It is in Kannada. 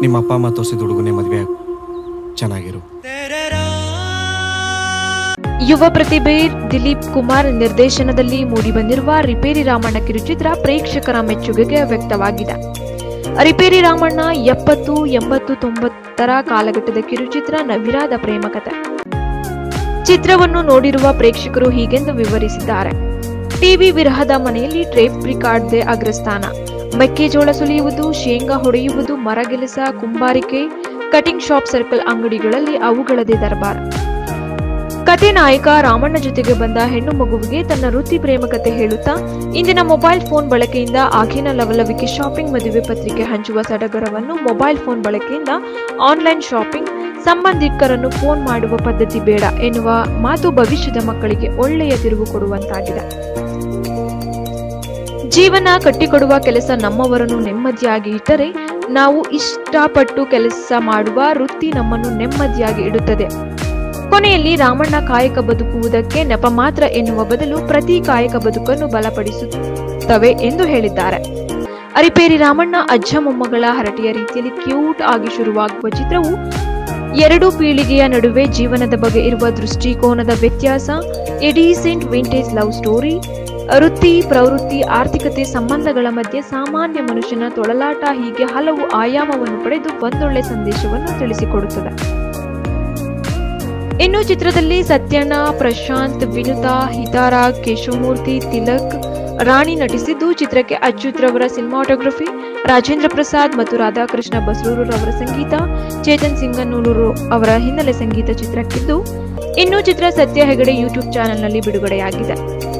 ನಿಮ್ಮ ಅಪ್ಪ ಅಮ್ಮ ತೋರಿಸಿದ ಹುಡುಗನೇ ಮದುವೆ ಆಗು ಚೆನ್ನಾಗಿರು ಯುವ ಪ್ರತಿಭೆ ದಿಲೀಪ್ ಕುಮಾರ್ ನಿರ್ದೇಶನದಲ್ಲಿ ಮೂಡಿಬಂದಿರುವ ರಿಪೇರಿ ರಾಮಣ್ಣ ಕಿರುಚಿತ್ರ ಪ್ರೇಕ್ಷಕರ ಮೆಚ್ಚುಗೆಗೆ ವ್ಯಕ್ತವಾಗಿದೆ ರಿಪೇರಿ ರಾಮಣ್ಣ ಎಪ್ಪತ್ತು ಎಂಬತ್ತು ತೊಂಬತ್ತರ ಕಾಲಘಟ್ಟದ ಕಿರುಚಿತ್ರ ನವಿರಾದ ಪ್ರೇಮ ಕಥೆ ಚಿತ್ರವನ್ನು ನೋಡಿರುವ ಪ್ರೇಕ್ಷಕರು ಹೀಗೆಂದು ವಿವರಿಸಿದ್ದಾರೆ ಟಿವಿ ವಿರಹದ ಮನೆಯಲ್ಲಿ ಟ್ರೇಪ್ ರಿಕಾರ್ಡ್ದೆ ಅಗ್ರಸ್ಥಾನ ಮೆಕ್ಕೆಜೋಳ ಸುಲಿಯುವುದು ಶೇಂಗಾ ಹೊಡೆಯುವುದು ಮರಗೆಲಸ ಕುಂಬಾರಿಕೆ ಕಟಿಂಗ್ ಶಾಪ್ ಸರ್ಕಲ್ ಅಂಗಡಿಗಳಲ್ಲಿ ಅವುಗಳದೇ ದರ್ಬಾರ್ ಕತೆ ನಾಯಕ ರಾಮಣ್ಣ ಜೊತೆಗೆ ಬಂದ ಹೆಣ್ಣು ಮಗುವಿಗೆ ತನ್ನ ವೃತ್ತಿ ಪ್ರೇಮ ಕತೆ ಹೇಳುತ್ತಾ ಇಂದಿನ ಮೊಬೈಲ್ ಫೋನ್ ಬಳಕೆಯಿಂದ ಆಗಿನ ಲವಲವಿಕೆ ಶಾಪಿಂಗ್ ಮದುವೆ ಪತ್ರಿಕೆ ಹಂಚುವ ಸಡಗರವನ್ನು ಮೊಬೈಲ್ ಫೋನ್ ಬಳಕೆಯಿಂದ ಆನ್ಲೈನ್ ಶಾಪಿಂಗ್ ಸಂಬಂಧಿಕರನ್ನು ಫೋನ್ ಮಾಡುವ ಪದ್ಧತಿ ಬೇಡ ಎನ್ನುವ ಮಾತು ಭವಿಷ್ಯದ ಮಕ್ಕಳಿಗೆ ಒಳ್ಳೆಯ ತಿರುವು ಕೊಡುವಂತಾಗಿದೆ ಜೀವನ ಕಟ್ಟಿಕೊಡುವ ಕೆಲಸ ನಮ್ಮವರನ್ನು ನೆಮ್ಮದಿಯಾಗಿ ಇಟ್ಟರೆ ನಾವು ಇಷ್ಟಪಟ್ಟು ಕೆಲಸ ಮಾಡುವ ವೃತ್ತಿ ನಮ್ಮನ್ನು ನೆಮ್ಮದಿಯಾಗಿ ಇಡುತ್ತದೆ ಕೊನೆಯಲ್ಲಿ ರಾಮಣ್ಣ ಕಾಯಕ ಬದುಕುವುದಕ್ಕೆ ನೆಪ ಮಾತ್ರ ಎನ್ನುವ ಬದಲು ಪ್ರತಿ ಕಾಯಕ ಬದುಕನ್ನು ಬಲಪಡಿಸುತ್ತವೆ ಎಂದು ಹೇಳಿದ್ದಾರೆ ಅರಿಪೇರಿ ರಾಮಣ್ಣ ಅಜ್ಜ ಮೊಮ್ಮಗಳ ಹರಟೆಯ ರೀತಿಯಲ್ಲಿ ಕ್ಯೂಟ್ ಆಗಿ ಶುರುವಾಗುವ ಚಿತ್ರವು ಎರಡು ಪೀಳಿಗೆಯ ನಡುವೆ ಜೀವನದ ಬಗ್ಗೆ ಇರುವ ದೃಷ್ಟಿಕೋನದ ವ್ಯತ್ಯಾಸ a decent vintage love story ವೃತ್ತಿ ಪ್ರವೃತ್ತಿ ಆರ್ಥಿಕತೆ ಸಂಬಂಧಗಳ ಮಧ್ಯೆ ಸಾಮಾನ್ಯ ಮನುಷ್ಯನ ತೊಳಲಾಟ ಹೀಗೆ ಹಲವು ಆಯಾಮವನ್ನು ಪಡೆದು ಒಂದೊಳ್ಳೆ ಸಂದೇಶವನ್ನು ತಿಳಿಸಿಕೊಡುತ್ತದೆ ಇನ್ನು ಚಿತ್ರದಲ್ಲಿ ಸತ್ಯಣ್ಣ ಪ್ರಶಾಂತ್ ವಿನುತಾ ಹಿತಾರ ಕೇಶವಮೂರ್ತಿ ತಿಲಕ್ ರಾಣಿ ನಟಿಸಿದ್ದು ಚಿತ್ರಕ್ಕೆ ಅಚ್ಯುತ್ ರವರ ಸಿನಿಮಾಟೋಗ್ರಫಿ ರಾಜೇಂದ್ರ ಪ್ರಸಾದ್ ಮತ್ತು ರಾಧಾಕೃಷ್ಣ ಬಸರೂರು ರವರ ಸಂಗೀತ ಚೇತನ್ ಸಿಂಗನೂರು ಅವರ ಹಿನ್ನೆಲೆ ಸಂಗೀತ ಚಿತ್ರಕ್ಕಿದ್ದು ಇನ್ನು ಚಿತ್ರ ಸತ್ಯ ಹೆಗಡೆ ಯೂಟ್ಯೂಬ್ ಚಾನೆಲ್ನಲ್ಲಿ ಬಿಡುಗಡೆಯಾಗಿದೆ